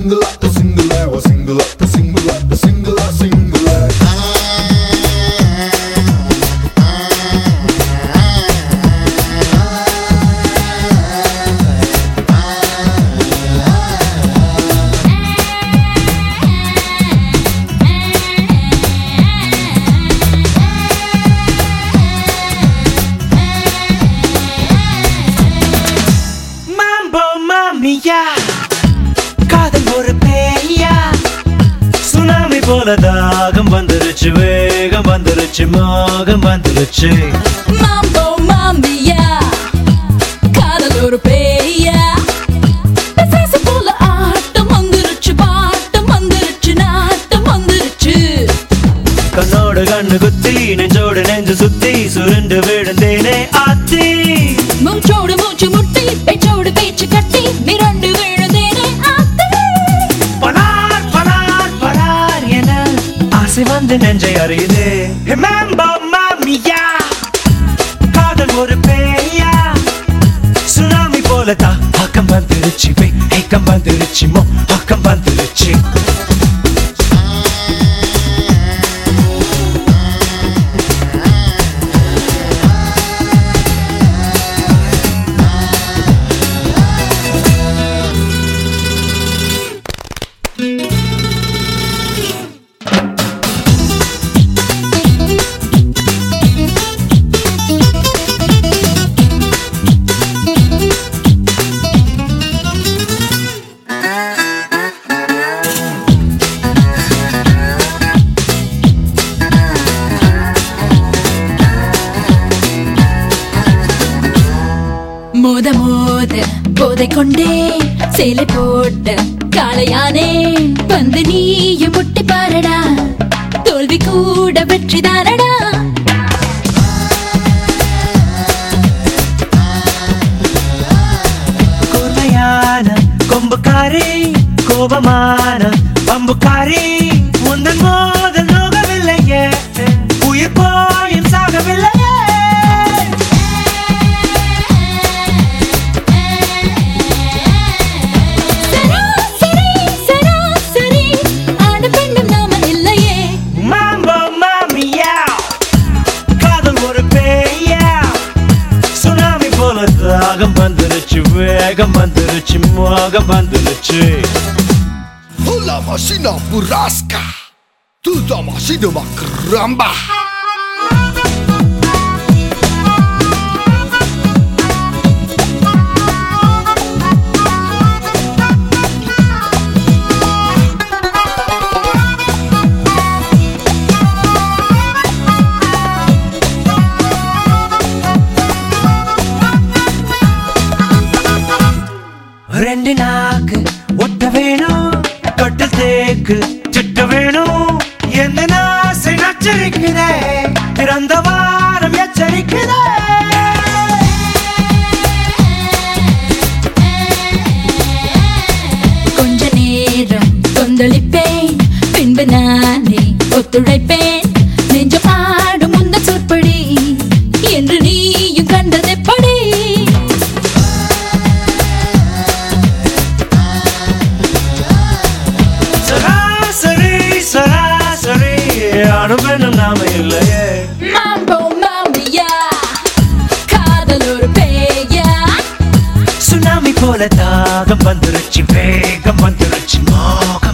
single up, a single out, a single up, a single up, a single out, single out. மாம்போ மாமியா காதல் ஒரு பேயா tsunami போல தாகம் வந்துருச்சு வேகம் வந்துருச்சு மோகம் வந்துருச்சு மாம்போ மாம்பியா காதல் ஒரு பேயா பிசாசு போல ஆட்டம் வந்துருச்சு பாட்டம் வந்துருச்சு நாட்டம் வந்துருச்சு கண்ணோடு கண்ணு குத்தி நெஞ்சோடு நெஞ்சு சுத்தி சுருண்டு விழுந்தேனே ஆத்தி மூச்சோடு மூச்சு முட்டி பேச்சோடு பேச்சு கட்டி மிரண்டு விழுந்தேனே ஆத்து பலார் பலார் பலார் என ஆசை வந்து நெஞ்சை அறியுதே மாம்போ மாமியா காதல் ஒரு பேயா சுனாமி போல தாக்கம் வந்துருச்சு ஏக்கம் வந்துருச்சு மோ ஆக்கம் வந்துருச்சு மோத மோத போதை கொண்டே சேலை போட்ட காளையானே வந்து நீயும் முட்டி பாரடா தோல்வி கூட வெற்றிதானடா கூர்மையான கொம்புக்காரி கோபமான பம்புக்காரி முந்தன் மோதல் நோகவில்லையே உயிர் போயும் சாகவில்லையே சராசரி சராசரி ஆன பெண்ணும் நாம இல்லையே மாம்போ மாமியா காதல் ஒரு பேயா சுனாமி போல தாகம் வந்துருச்சு வேகம் வந்துருச்சு மோகம் வந்துருச்சு Hola machina burrasca, tu da machina makramba. ரெண்டு நாக்கு ஒட்ட வேணும் தொட்டில் தேக்கு சிட்ட வேணும் எந்த நாசை நச்சரிக்குதே பிறந்த வாரம் எச்சரிக்குதே கொஞ்ச நேரம் கொந்தளிப்பேன் பின்பு நானே ஒத்துழைப்பேன் நெஞ்ச பாடும் முந்த சொற்படி என்று நீயும் கண்டதெப்படி சராசரி சராசரி அனுபவம் நாம இல்லையே மாம்போ மாமியா காதல் ஒரு பேயா சுனாமி போல தாகம் வந்துருச்சு வேகம் வந்துருச்சு மோகம்